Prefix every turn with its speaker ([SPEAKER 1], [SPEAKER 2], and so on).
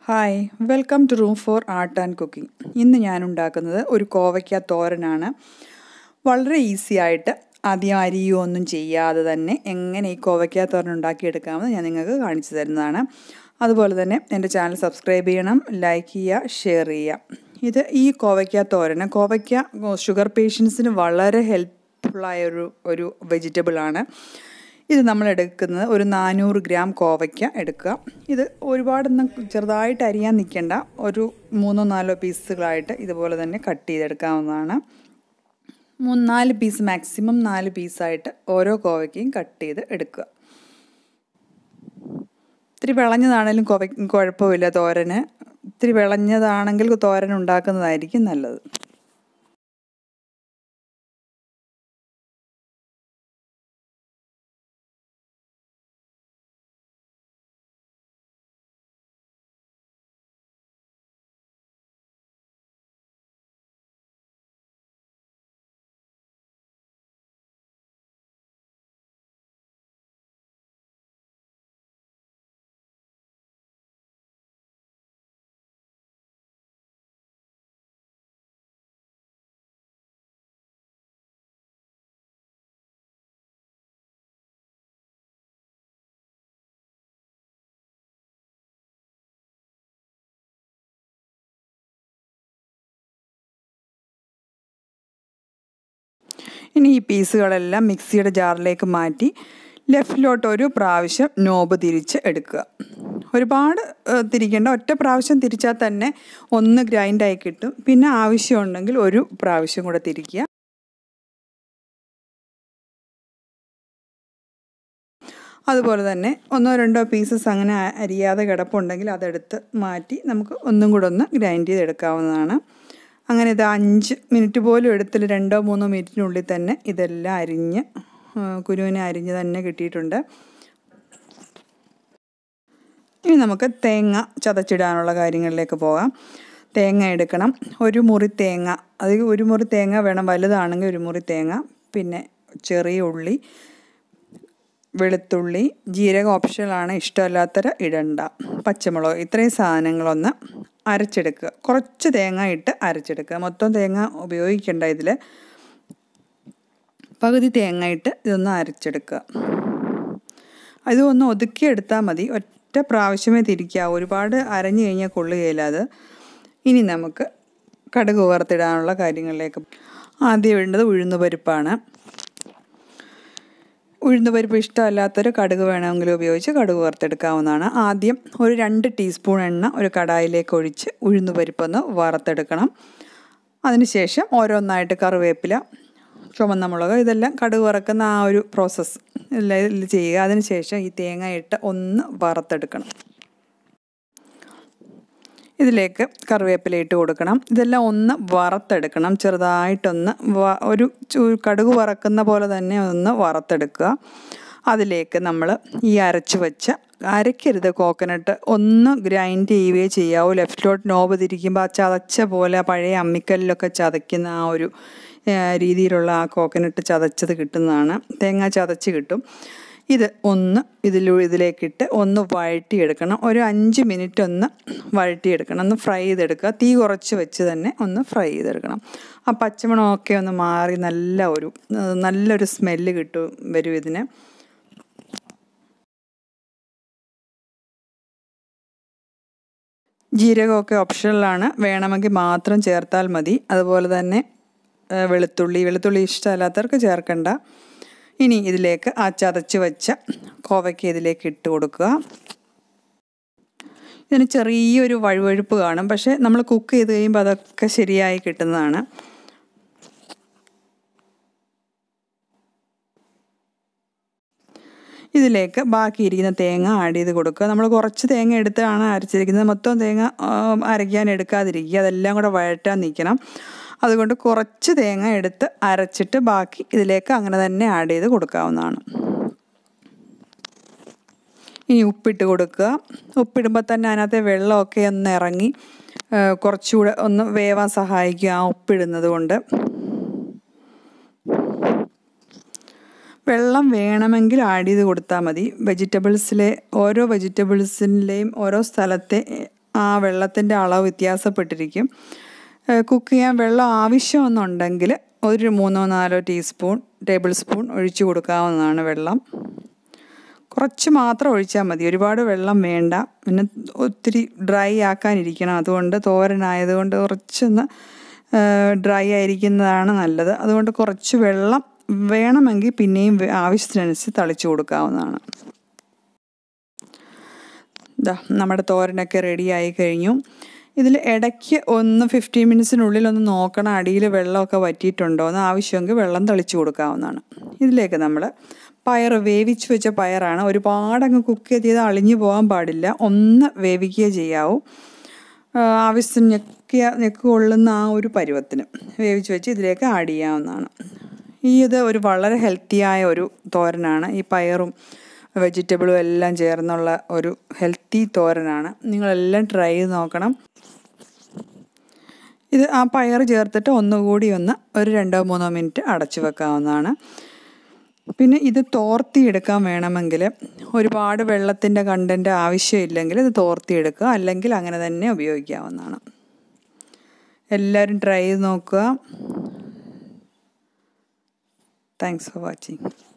[SPEAKER 1] hi welcome to room for art and cooking ഇന്ന് ഞാൻ ഉണ്ടാക്കുന്നത് ഒരു കോവയ്ക്ക തോരനാണ് വളരെ ഈസി ആയിട്ട് ആദ്യം അരിയോ ഒന്നും ചെയ്യാതെ തന്നെ എങ്ങനെ ഈ കോവയ്ക്ക തോരൻ ഉണ്ടാക്കിയെടുക്കാമെന്ന് ഞാൻ നിങ്ങൾക്ക് കാണിച്ചു തരുന്നതാണ് അതുപോലെ തന്നെ എൻ്റെ ചാനൽ സബ്സ്ക്രൈബ് ചെയ്യണം ലൈക്ക് ചെയ്യുക ഷെയർ ചെയ്യുക ഇത് ഈ കോവയ്ക്ക തോരന് കോവയ്ക്ക ഷുഗർ പേഷ്യൻസിന് വളരെ ഹെൽപ്ഫുള്ളായ ഒരു ഒരു വെജിറ്റബിളാണ് ഇത് നമ്മൾ എടുക്കുന്നത് ഒരു നാനൂറ് ഗ്രാം കോവയ്ക്ക എടുക്കുക ഇത് ഒരുപാടൊന്നും ചെറുതായിട്ട് അരിയാൻ നിൽക്കേണ്ട ഒരു മൂന്നോ നാലോ പീസുകളായിട്ട് ഇതുപോലെ തന്നെ കട്ട് ചെയ്തെടുക്കാവുന്നതാണ് മൂന്ന് നാല് പീസ് മാക്സിമം നാല് പീസായിട്ട് ഓരോ കോവയ്ക്കയും കട്ട് ചെയ്ത് എടുക്കുക ഇത്തിരി വിളഞ്ഞതാണെങ്കിലും കോവ കുഴപ്പമില്ല തോരന് ഇത്തിരി വിളഞ്ഞതാണെങ്കിൽ തോരൻ ഉണ്ടാക്കുന്നതായിരിക്കും നല്ലത് ഇനി ഈ പീസുകളെല്ലാം മിക്സിയുടെ ജാറിലേക്ക് മാറ്റി ലെഫ്റ്റിലോട്ട് ഒരു പ്രാവശ്യം നോബ് തിരിച്ച് എടുക്കുക ഒരുപാട് തിരിക്കേണ്ട ഒറ്റ പ്രാവശ്യം തിരിച്ചാൽ തന്നെ ഒന്ന് ഗ്രൈൻഡായി കിട്ടും പിന്നെ ആവശ്യമുണ്ടെങ്കിൽ ഒരു പ്രാവശ്യം കൂടെ തിരിക്കുക അതുപോലെ തന്നെ ഒന്നോ രണ്ടോ പീസസ് അങ്ങനെ അരിയാതെ കിടപ്പുണ്ടെങ്കിൽ അതെടുത്ത് മാറ്റി നമുക്ക് ഒന്നും കൂടെ ഒന്ന് ഗ്രൈൻഡ് ചെയ്തെടുക്കാവുന്നതാണ് അങ്ങനെ ഇത് അഞ്ച് മിനിറ്റ് പോലും എടുത്തില്ല രണ്ടോ മൂന്നോ മിനിറ്റിനുള്ളിൽ തന്നെ ഇതെല്ലാം അരിഞ്ഞ് കുരുവിനെ അരിഞ്ഞ് തന്നെ കിട്ടിയിട്ടുണ്ട് ഇനി നമുക്ക് തേങ്ങ ചതച്ചിടാനുള്ള കാര്യങ്ങളിലേക്ക് പോകാം തേങ്ങ എടുക്കണം ഒരു മുറി തേങ്ങ അത് ഒരു മുറി തേങ്ങ വേണം വലുതാണെങ്കിൽ ഒരു മുറി തേങ്ങ പിന്നെ ചെറിയ ഉള്ളി വെളുത്തുള്ളി ജീരകം ഓപ്ഷനാണ് ഇഷ്ടമല്ലാത്തവർ ഇടണ്ട പച്ചമുളക് ഇത്രയും സാധനങ്ങളൊന്ന് അരച്ചെടുക്കുക കുറച്ച് തേങ്ങ ഇട്ട് അരച്ചെടുക്കുക മൊത്തം തേങ്ങ ഉപയോഗിക്കേണ്ട ഇതിൽ പകുതി തേങ്ങ ഇട്ട് ഇതൊന്ന് അരച്ചെടുക്കുക ഇത് ഒന്ന് ഒതുക്കിയെടുത്താൽ മതി ഒറ്റ പ്രാവശ്യമേ തിരിക്കുക ഒരുപാട് അരഞ്ഞു കഴിഞ്ഞാൽ കൊള്ളുകയില്ല അത് ഇനി നമുക്ക് കടുക് വറുത്തിടാനുള്ള കാര്യങ്ങളിലേക്ക് ആദ്യം വേണ്ടത് ഉഴുന്നുപരിപ്പാണ് ഉഴുന്നുപരിപ്പ് ഇഷ്ടമല്ലാത്തൊരു കടുക് വേണമെങ്കിൽ ഉപയോഗിച്ച് കടുക് വറുത്തെടുക്കാവുന്നതാണ് ആദ്യം ഒരു രണ്ട് ടീസ്പൂൺ എണ്ണ ഒരു കടായിലേക്ക് ഒഴിച്ച് ഉഴുന്നുപരിപ്പൊന്ന് വറുത്തെടുക്കണം അതിനുശേഷം ഓരോന്നായിട്ട് കറിവേപ്പില ചുവന്ന മുളക് ഇതെല്ലാം കടുക് വറക്കുന്ന ആ ഒരു പ്രോസസ്സ് എല്ലാം ചെയ്യുക അതിനുശേഷം ഈ തേങ്ങ ഇട്ട് ഒന്ന് വറുത്തെടുക്കണം ഇതിലേക്ക് കറിവേപ്പില ഇട്ട് കൊടുക്കണം ഇതെല്ലാം ഒന്ന് വറുത്തെടുക്കണം ചെറുതായിട്ടൊന്ന് ഒരു കടുക് വറക്കുന്ന പോലെ തന്നെ ഒന്ന് വറുത്തെടുക്കുക അതിലേക്ക് നമ്മൾ ഈ അരച്ച് വെച്ച അരയ്ക്കരുത് കോക്കനട്ട് ഒന്ന് ഗ്രൈൻഡ് ചെയ്യുകയോ ചെയ്യാവൂ ലെഫ്റ്റിലോട്ട് നോബ് തിരിക്കുമ്പോൾ ആ ചതച്ച പോലെ പഴയ അമ്മിക്കല്ലിലൊക്കെ ചതയ്ക്കുന്ന ആ ഒരു രീതിയിലുള്ള ആ കോക്കനട്ട് ചതച്ചത് കിട്ടുന്നതാണ് തേങ്ങ ചതച്ച് കിട്ടും ഇത് ഒന്ന് ഇതിൽ ഇതിലേക്കിട്ട് ഒന്ന് വഴറ്റിയെടുക്കണം ഒരു അഞ്ച് മിനിറ്റ് ഒന്ന് വഴറ്റിയെടുക്കണം ഒന്ന് ഫ്രൈ ചെയ്തെടുക്കുക തീ കുറച്ച് വെച്ച് തന്നെ ഒന്ന് ഫ്രൈ ചെയ്തെടുക്കണം ആ പച്ചമണമൊക്കെ ഒന്ന് മാറി നല്ല ഒരു നല്ലൊരു സ്മെല്ല് കിട്ടും വരും ഇതിന് ജീരകമൊക്കെ ഓപ്ഷണലാണ് വേണമെങ്കിൽ മാത്രം ചേർത്താൽ മതി അതുപോലെ തന്നെ വെളുത്തുള്ളി വെളുത്തുള്ളി ഇഷ്ടമല്ലാത്തവർക്ക് ചേർക്കണ്ട ഇനി ഇതിലേക്ക് ആ ചതച്ച് വെച്ച കോവയ്ക്ക് ഇതിലേക്ക് ഇട്ട് കൊടുക്കുക ഇതിന് ചെറിയൊരു വഴുവഴുപ്പ് കാണും പക്ഷേ നമ്മൾ കുക്ക് ചെയ്ത് കഴിയുമ്പോൾ അതൊക്കെ ശരിയായി കിട്ടുന്നതാണ് ഇതിലേക്ക് ബാക്കിയിരിക്കുന്ന തേങ്ങ ആഡ് ചെയ്ത് കൊടുക്കുക നമ്മൾ കുറച്ച് തേങ്ങ എടുത്താണ് അരച്ചിരിക്കുന്നത് മൊത്തം തേങ്ങ അരയ്ക്കാൻ എടുക്കാതിരിക്കുക അതെല്ലാം കൂടെ വഴറ്റാൻ നിൽക്കണം അതുകൊണ്ട് കുറച്ച് തേങ്ങ എടുത്ത് അരച്ചിട്ട് ബാക്കി ഇതിലേക്ക് അങ്ങനെ തന്നെ ആഡ് ചെയ്ത് കൊടുക്കാവുന്നതാണ് ഇനി ഉപ്പിട്ട് കൊടുക്കുക ഉപ്പിടുമ്പോൾ തന്നെ അതിനകത്തെ വെള്ളമൊക്കെ ഒന്ന് ഇറങ്ങി കുറച്ചുകൂടെ ഒന്ന് വേവാൻ സഹായിക്കുക ആ ഉപ്പിടുന്നത് കൊണ്ട് വെള്ളം വേണമെങ്കിൽ ആഡ് ചെയ്ത് കൊടുത്താൽ മതി വെജിറ്റബിൾസിലെ ഓരോ വെജിറ്റബിൾസിൻ്റെയും ഓരോ സ്ഥലത്തെ ആ വെള്ളത്തിൻ്റെ അളവ് വ്യത്യാസപ്പെട്ടിരിക്കും കുക്ക് ചെയ്യാൻ വെള്ളം ആവശ്യമെന്നുണ്ടെങ്കിൽ ഒരു മൂന്നോ നാലോ ടീസ്പൂൺ ടേബിൾ സ്പൂൺ ഒഴിച്ചു കൊടുക്കാവുന്നതാണ് വെള്ളം കുറച്ച് മാത്രം ഒഴിച്ചാൽ മതി ഒരുപാട് വെള്ളം വേണ്ട പിന്നെ ഒത്തിരി ഡ്രൈ ആക്കാനിരിക്കണം അതുകൊണ്ട് തോരനായതുകൊണ്ട് കുറച്ചൊന്ന് ഡ്രൈ ആയിരിക്കുന്നതാണ് നല്ലത് അതുകൊണ്ട് കുറച്ച് വെള്ളം വേണമെങ്കിൽ പിന്നെയും ആവശ്യത്തിനനുസരിച്ച് തളിച്ചു കൊടുക്കാവുന്നതാണ് ഇതാ നമ്മുടെ തോരനൊക്കെ റെഡിയായി കഴിഞ്ഞു ഇതിൽ ഇടയ്ക്ക് ഒന്ന് ഫിഫ്റ്റീൻ മിനിറ്റ്സിനുള്ളിൽ ഒന്ന് നോക്കണം അടിയിൽ വെള്ളമൊക്കെ വറ്റിയിട്ടുണ്ടോ എന്ന് ആവശ്യമെങ്കിൽ വെള്ളം തളിച്ചു കൊടുക്കാവുന്നതാണ് ഇതിലേക്ക് നമ്മൾ പയർ വേവിച്ച് വെച്ച പയറാണ് ഒരുപാടങ്ങ് കുക്ക് ചെയ്ത് അളിഞ്ഞു പോകാൻ പാടില്ല ഒന്ന് വേവിക്കുക ചെയ്യാവൂ ആവശ്യത്തിന് ഞെക്കിയ ഞെക്ക് കൊള്ളുന്ന ആ ഒരു പരുവത്തിന് വേവിച്ച് വെച്ച് ഇതിലേക്ക് ആഡ് ചെയ്യാവുന്നതാണ് ഈ ഇത് ഒരു വളരെ ഹെൽത്തിയായ ഒരു തോരനാണ് ഈ പയറും വെജിറ്റബിളും എല്ലാം ചേർന്നുള്ള ഒരു ഹെൽത്തി തോരനാണ് നിങ്ങളെല്ലാം ട്രൈ ചെയ്ത് നോക്കണം ഇത് ആ പയർ ചേർത്തിട്ട് ഒന്നുകൂടി ഒന്ന് ഒരു രണ്ടോ മൂന്നോ മിനിറ്റ് അടച്ചു വെക്കാവുന്നതാണ് പിന്നെ ഇത് തോർത്തിയെടുക്കാൻ വേണമെങ്കിൽ ഒരുപാട് വെള്ളത്തിൻ്റെ കണ്ടൻറ്റ് ആവശ്യമില്ലെങ്കിൽ ഇത് തോർത്തിയെടുക്കുക അല്ലെങ്കിൽ അങ്ങനെ തന്നെ ഉപയോഗിക്കാവുന്നതാണ് എല്ലാവരും ട്രൈ ചെയ്ത് നോക്കുക താങ്ക്സ് ഫോർ വാച്ചിങ്